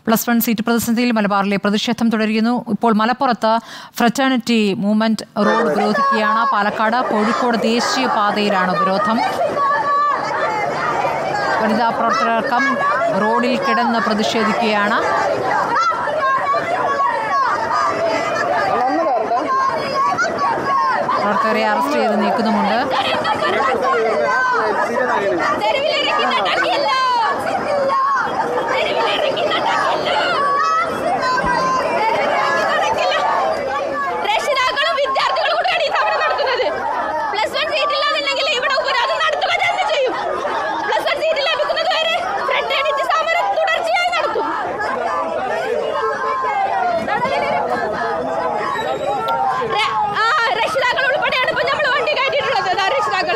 plus one seat പ്രതിസന്ധിയിൽ മലബാറിലെ പ്രതിഷേധം തുടരുന്നു ഇപ്പോൾ മലപ്പുറത്ത് ഫ്രറ്റേണിറ്റി മൂവ്മെന്റ് റോഡ് ഉപരോധിക്കുകയാണ് പാലക്കാട് കോഴിക്കോട് ദേശീയ പാതയിലാണ് ഉപരോധം വനിതാ പ്രവർത്തകർക്കം റോഡിൽ കിടന്ന് പ്രതിഷേധിക്കുകയാണ് പ്രവർത്തകരെ അറസ്റ്റ് ചെയ്ത് നീക്കുന്നുമുണ്ട് തെരുവിലിറക്കി നടക്കില്ല തെരുവിലിറക്കി നടക്കില്ല രക്ഷിതാക്കളും വിദ്യാർത്ഥികളും കൂടെയാണ് ഈ സമരം നടത്തുന്നത് പ്ലസ് വൺ സീറ്റ് ഇല്ലാന്നുണ്ടെങ്കിൽ ഇവിടെ ഉപരോധം നടത്തുക തന്നെ ചെയ്യും പ്ലസ് വൺ സീറ്റ് ലഭിക്കുന്നത് വരെ ഫ്രണ്ടേണിറ്റി സമരം തുടർച്ചയായി നടത്തും ര- ആ രക്ഷിതാക്കൾ ഉൾപ്പെടെയാണ് ഇപ്പൊ നമ്മൾ വണ്ടി കയറ്റിയിട്ടുള്ളത് അതാ രക്ഷിതാക്കൾ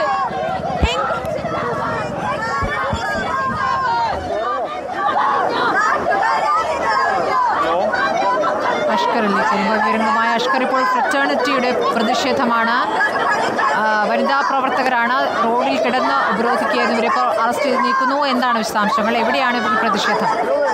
അഷ്കറിൽ കുടുംബവിവരങ്ങളുമായ അഷ്കർ ഇപ്പോൾ ഫ്രറ്റേണിറ്റിയുടെ പ്രതിഷേധമാണ് ആ, വനിതാ പ്രവർത്തകരാണ് റോഡിൽ കിടന്ന് ഉപരോധിക്കുക ഇവരിപ്പോൾ അറസ്റ്റ് ചെയ്ത് നീക്കുന്നു എന്താണ് വിശദാംശങ്ങൾ എവിടെയാണ് ഇവർ പ്രതിഷേധം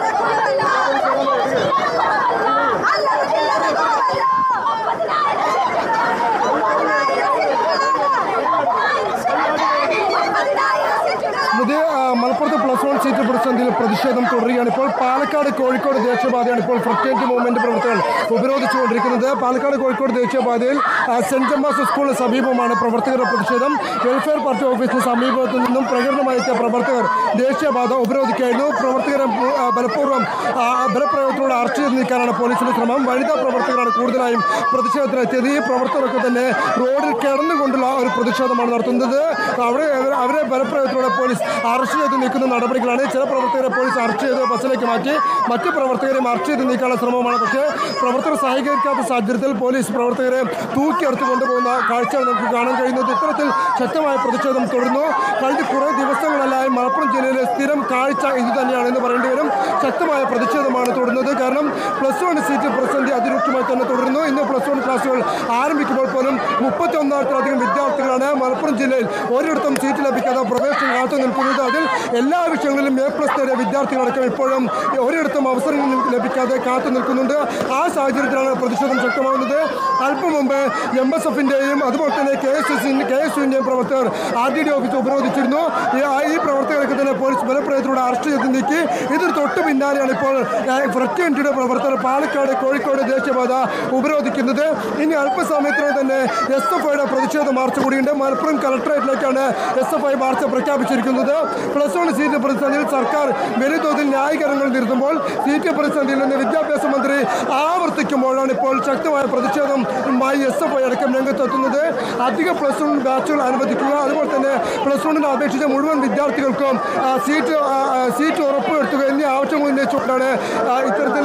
ഇത് ആ, മലപ്പുറത്ത് പ്ലസ് വൺ സീറ്റ് പ്രതിസന്ധിയിൽ പ്രതിഷേധം തുടരുകയാണ് ഇപ്പോൾ പാലക്കാട് കോഴിക്കോട് ദേശീയപാതയാണ് ഇപ്പോൾ ഫ്രറ്റേണിറ്റി മൂവ്മെന്റ് പ്രവർത്തകർ ഉപരോധിച്ചുകൊണ്ടിരിക്കുന്നത് പാലക്കാട് കോഴിക്കോട് ദേശീയപാതയിൽ ആ, സെന്റ് ജമ്മാസ് സ്കൂളിന് സമീപമാണ് പ്രവർത്തകരുടെ പ്രതിഷേധം വെൽഫെയർ പാർട്ടി ഓഫീസിന് സമീപത്തു നിന്നും പ്രകടനമായെത്തിയ പ്രവർത്തകർ ദേശീയപാത ഉപരോധിക്കായിരുന്നു പ്രവർത്തകരെ മു- ആ, ബലപൂർവ്വം ആ, ബലപ്രയോഗത്തിലൂടെ അറസ്റ്റ് ചെയ്ത് നീക്കാനാണ് പോലീസിന്റെ ശ്രമം വനിതാ പ്രവർത്തകരാണ് കൂടുതലായും പ്രതിഷേധത്തിനെത്തിയത് ഈ പ്രവർത്തകരൊക്കെ തന്നെ റോഡിൽ കിടന്നുകൊണ്ടുള്ള ഒരു പ്രതിഷേധമാണ് നടത്തുന്നത് അവിടെ അവരെ- അവരെ ബലപ്രയോഗത്തിലൂടെ പോലീസ് അറസ്റ്റ് ചെയ്ത് നീക്കുന്ന നടപടികളാണ് ചില പ്രവർത്തകരെ പോലീസ് അറസ്റ്റ് ചെയ്ത് ബസ്സിലേക്ക് മാറ്റി മറ്റ് പ്രവർത്തകരെയും അറസ്റ്റ് ചെയ്ത് നീക്കാനുള്ള ശ്രമമാണ് പക്ഷേ പ്രവർത്തകർ സഹകരിക്കാത്ത സാഹചര്യത്തിൽ പോലീസ് പ്രവർത്തകരെ തൂക്കിയെടുത്ത് കൊണ്ടുപോകുന്ന കാഴ്ചയാണ് നമുക്ക് കാണാൻ കഴിയുന്നത് ഇത്തരത്തിൽ ശക്തമായ പ്രതിഷേധം തുടരുന്നു കഴിഞ്ഞ കുറേ ദിവസങ്ങളല്ലായി മലപ്പുറം ജില്ലയിലെ സ്ഥിരം കാഴ്ച ഇത് തന്നെയാണ് എന്ന് പറയേണ്ടി വരും ശക്തമായ പ്രതിഷേധമാണ് തുടരുന്നത് കാരണം പ്ലസ് വൺ സീറ്റ് പ്രതിസന്ധി അതിരൂക്ഷമായി തന്നെ തുടരുന്നു ഇന്ന് പ്ലസ് വൺ ക്ലാസ്സുകൾ ആരംഭിക്കുമ്പോൾ പോലും മുപ്പത്തി ഒന്നായിരത്തിലധികം വിദ്യാർത്ഥികളാണ് മലപ്പുറം ജില്ലയിൽ ഒരിടത്തും സീറ്റ് ലഭിക്കാതെ പ്രവേശനം കാത്തു നിൽക്കുന്നത് അതിൽ എല്ലാ വിഷയങ്ങളിലും എ പ്ലസ് നേടിയ വിദ്യാർത്ഥികളടക്കം ഇപ്പോഴും ഒരിടത്തും അവസരം ലഭിക്കാതെ കാത്തു നിൽക്കുന്നുണ്ട് ആ സാഹചര്യത്തിലാണ് പ്രതിഷേധം ശക്തമാകുന്നത് അല്പം മുമ്പ് എം എസ് എഫിൻ്റെയും അതുപോലെ തന്നെ K S S K S യുവിൻ്റെയും പ്രവർത്തകർ ആർ ഡി ഡി ഓഫീസ് ഉപരോധിച്ചിരുന്നു ഈ ആ- ഈ പ്രവർത്തകർക്ക് തന്നെ പോലീസ് ബലപ്രയത്തിലൂടെ അറസ്റ്റ് ചെയ്ത് നീക്കി ഇതിന് തൊട്ട് പിന്നാലെയാണ് ഇപ്പോൾ ഫ്രറ്റേണിറ്റിയുടെ പ്രവർത്തകർ പാലക്കാട് കോഴിക്കോട് ദേശീയപാത ഉപരോധിക്കുന്നത് ഇനി അല്പസമയത്തിനകം തന്നെ എസ് എഫ് ഐയുടെ പ്രതിഷേധ മാർച്ച് കൂടിയുണ്ട് മലപ്പുറം കലക്ടറേറ്റിലേക്കാണ് എസ് എഫ് ഐ മാർച്ച് പ്രഖ്യാപിച്ചിരിക്കുന്നത് പ്ലസ് വൺ സീറ്റ് പ്രതിസന്ധിയിൽ സർക്കാർ വലിയ തോതിൽ ന്യായീകരണങ്ങൾ നിർത്തുമ്പോൾ സീറ്റ് പ്രതിസന്ധിയിൽ നിന്ന് വിദ്യാഭ്യാസ മന്ത്രി ആവർത്തിക്കുമ്പോഴാണ് ഇപ്പോൾ ശക്തമായ പ്രതിഷേധമായി എസ് എഫ് ഐ അടക്കം രംഗത്തെത്തുന്നത് അധിക പ്ലസ് വൺ ബാച്ചുകൾ അനുവദിക്കുക അതുപോലെ തന്നെ പ്ലസ് വണ്ണിന് അപേക്ഷിച്ച മുഴുവൻ വിദ്യാർത്ഥികൾക്കും ആ, സീറ്റ് ആ, ആ, സീറ്റ് ഉറപ്പുവരുത്തുക എന്നീ ആവശ്യങ്ങൾ ഉന്നയിച്ചുകൊണ്ടാണ് ആ, ഇത്തരത്തിൽ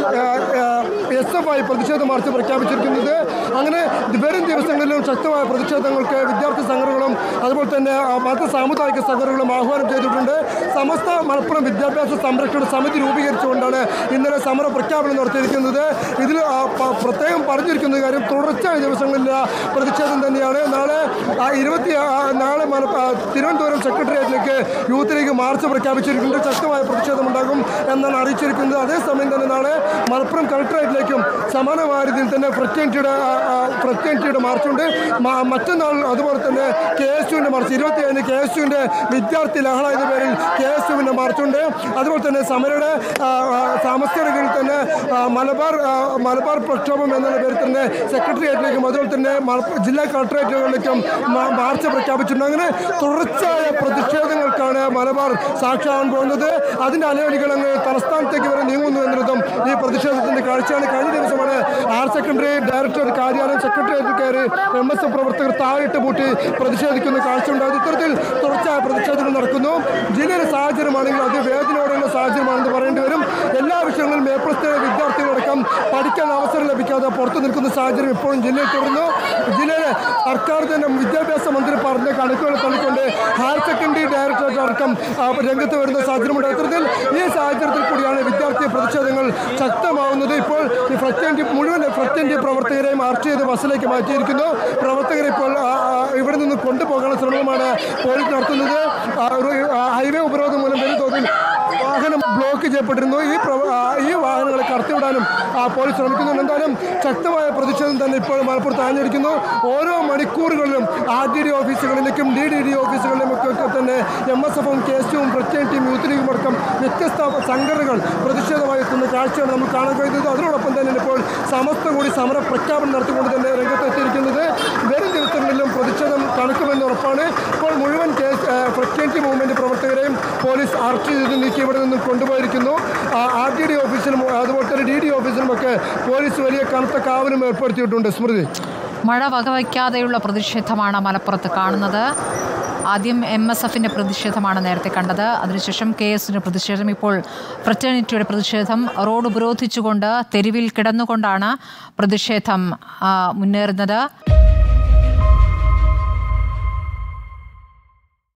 എസ് എഫ് ഐ പ്രതിഷേധ മാർച്ച് പ്രഖ്യാപിച്ചിരിക്കുന്നത് അങ്ങനെ വരും ദിവസങ്ങളിലും ശക്തമായ പ്രതിഷേധങ്ങൾക്ക് വിദ്യാർത്ഥി സംഘടനകളും അതുപോലെ തന്നെ ആ, മത സാമുദായിക സംഘടനകളും ആഹ്വാനം ചെയ്തിട്ടുണ്ട് സമസ്ത മലപ്പുറം വിദ്യാഭ്യാസ സംരക്ഷണ സമിതി രൂപീകരിച്ചുകൊണ്ടാണ് ഇന്നലെ സമര പ്രഖ്യാപനം നടത്തിയിരിക്കുന്നത് ഇതിൽ ആ, പ- പ്രത്യേകം പറഞ്ഞിരിക്കുന്ന കാര്യം തുടർച്ചയായ ദിവസങ്ങളിൽ ആ പ്രതിഷേധം തന്നെയാണ് നാളെ ആ, ഇരുപത്തി ആ, നാളെ മല- ആ, തിരുവനന്തപുരം സെക്രട്ടേറിയറ്റിലേക്ക് യൂത്ത് ലീഗ് മാർച്ച് പ്രഖ്യാപിച്ചിരിക്കുന്നത് ശക്തമായ പ്രതിഷേധമുണ്ടാകും എന്നാണ് അറിയിച്ചിരിക്കുന്നത് അതേസമയം തന്നെ നാളെ മലപ്പുറം കളക്ടറേറ്റിലേക്കും സമാനമായ രീതിയിൽ തന്നെ ഫ്രറ്റേണിറ്റിയുടെ ഫ്രറ്റേണിറ്റിയുടെ മാർച്ചുണ്ട് മ- മറ്റന്നാൾ അതുപോലെ തന്നെ കെ എസ് യുവിൻ്റെ മാർച്ച് ഇരുപത്തി ഏഴിന് കെ എസ് യുവിൻ്റെ വിദ്യാർത്ഥി ലഹള എന്ന പേരിൽ കെ എസ് യുവിൻ്റെ മാർച്ചുണ്ട് അതുപോലെ തന്നെ സമരയുടെ ആ, ആ, സാമസ്കരികളിൽ തന്നെ ആ, മലബാർ ആ, മലബാർ പ്രക്ഷോഭം എന്നുള്ള പേരിൽ തന്നെ സെക്രട്ടേറിയറ്റിലേക്കും അതുപോലെ തന്നെ മലപ്പുറം ജില്ലാ കളക്ടറേറ്റുകളിലേക്കും മാ- മാർച്ച് പ്രഖ്യാപിച്ചിട്ടുണ്ട് അങ്ങനെ തുടർച്ചയായ പ്രതിഷേധങ്ങൾക്കാണ് മലബാർ സാക്ഷിയാകാൻ പോകുന്നത് അതിൻ്റെ അലവലികൾ അങ്ങ് തലസ്ഥാനത്തേക്ക് വരെ നീങ്ങുന്നു എന്നുള്ളതും ഈ പ്രതിഷേധത്തിന്റെ കാഴ്ചയാണ് കഴിഞ്ഞ ദിവസമാണ് ഹയർ സെക്കൻഡറി ഡയറക്ടർ കാര്യാലയം സെക്രട്ടേറിയറ്റിൽ കയറി എം എസ് എഫ് പ്രവർത്തകർ താഴിട്ട് പൂട്ടി പ്രതിഷേധിക്കുന്ന കാഴ്ച ഉണ്ടായത് ഇത്തരത്തിൽ തുടർച്ചയായ പ്രതിഷേധങ്ങൾ നടക്കുന്നു ജില്ലയിലെ സാഹചര്യമാണെങ്കിൽ അത് വേദനയോടെയുള്ള സാഹചര്യമാണെന്ന് പറയേണ്ടി വരും എല്ലാ വിഷയങ്ങളിലും എ പ്ലസ് വിദ്യാർത്ഥികളടക്കം പഠിക്കാൻ അവസരം ലഭിക്കാതെ പുറത്തു നിൽക്കുന്ന സാഹചര്യം ഇപ്പോഴും ജില്ലയിൽ തുടരുന്നു ജില്ലയിലെ സർക്കാർ തന്നെ വിദ്യാഭ്യാസ മന്ത്രി പറഞ്ഞ കണക്കുകൾ തള്ളിക്കൊണ്ട് ഹയർ സെക്കൻഡറി ഡയറക്ടറേറ്റ് അടക്കം ആ, രംഗത്ത് വരുന്ന സാഹചര്യമുണ്ട് അത്തരത്തിൽ ഈ സാഹചര്യത്തിൽ കൂടിയാണ് വിദ്യാർത്ഥി പ്രതിഷേധങ്ങൾ ശക്തമാവുന്നത് ഇപ്പോൾ ഈ ഫ്രറ്റേണ്ടി മുഴുവൻ ഫ്രറ്റേണ്ടി പ്രവർത്തകരെയും അറസ്റ്റ് ചെയ്ത് ബസ്സിലേക്ക് മാറ്റിയിരിക്കുന്നു പ്രവർത്തകരെ ഇപ്പോൾ ആ, ആ, ഇവിടെ നിന്ന് കൊണ്ടുപോകാനുള്ള ശ്രമമാണ് പോലീസ് നടത്തുന്നത് ആ, ഒരു ആ, ഹൈവേ ഉപരോധം മൂലം വലിയ തോതിൽ വാഹനം ബ്ലോക്ക് ചെയ്യപ്പെട്ടിരുന്നു ഈ പ്രവ- ആ, ഈ വാഹനങ്ങളെ പോലീസ് ശ്രമിക്കുന്നുണ്ട് എന്തായാലും ശക്തമായ പ്രതിഷേധം തന്നെ ഇപ്പോൾ മലപ്പുറത്ത് ആഞ്ഞടിക്കുന്നു ഓരോ മണിക്കൂറുകളിലും ആർ ഡി ഡി ഓഫീസുകളിലേക്കും ഡി ഡി ഡി ഓഫീസുകളിലും ഒക്കെ ഒക്കെ തന്നെ എം എസ് എഫും കെ എസ് യുവും ക്രിസ്ത്യൻ ടീം യൂത്ത് ലീഗും അടക്കം വ്യത്യസ്ത സംഘടനകൾ പ്രതിഷേധമായി എത്തുന്ന കാഴ്ചയാണ് നമ്മൾ കാണാൻ കഴിയുന്നത് അതിനോടൊപ്പം തന്നെ ഇപ്പോൾ സമസ്ത കൂടി സമര പ്രഖ്യാപനം നടത്തിക്കൊണ്ട് തന്നെ രംഗത്തെത്തിയിരിക്കുന്നത് വരും ദിവസങ്ങളിലും പ്രതിഷേധം കണക്കുമെന്ന് ഉറപ്പാണ് ഇപ്പോൾ മുഴുവൻ കേസ് ഫ്രസ്റ്റേറ്റി മൂവ്മെന്റ് പ്രവർത്തകരെയും പോലീസ് അറസ്റ്റ് ചെയ്ത് നീക്കി ഇവിടെ നിന്നും കൊണ്ടുപോയിരിക്കുന്നു ആർ ടി ഡി ഓഫീസിലും അതുപോലെ തന്നെ ഡി ഡി ഓഫീസിലുമൊക്കെ പോലീസ് വലിയ കനത്ത കാവലും ഏർപ്പെടുത്തിയിട്ടുണ്ട് സ്മൃതി മഴ വകവയ്ക്കാതെയുള്ള പ്രതിഷേധമാണ് മലപ്പുറത്ത് കാണുന്നത് ആദ്യം എം എസ് എഫിൻ്റെ പ്രതിഷേധമാണ് നേരത്തെ കണ്ടത് അതിനുശേഷം കെ എസിൻ്റെ പ്രതിഷേധം ഇപ്പോൾ ഫ്രറ്റേണിറ്റിയുടെ പ്രതിഷേധം റോഡ് ഉപരോധിച്ചുകൊണ്ട് തെരുവിൽ കിടന്നുകൊണ്ടാണ് പ്രതിഷേധം ആ, മുന്നേറുന്നത്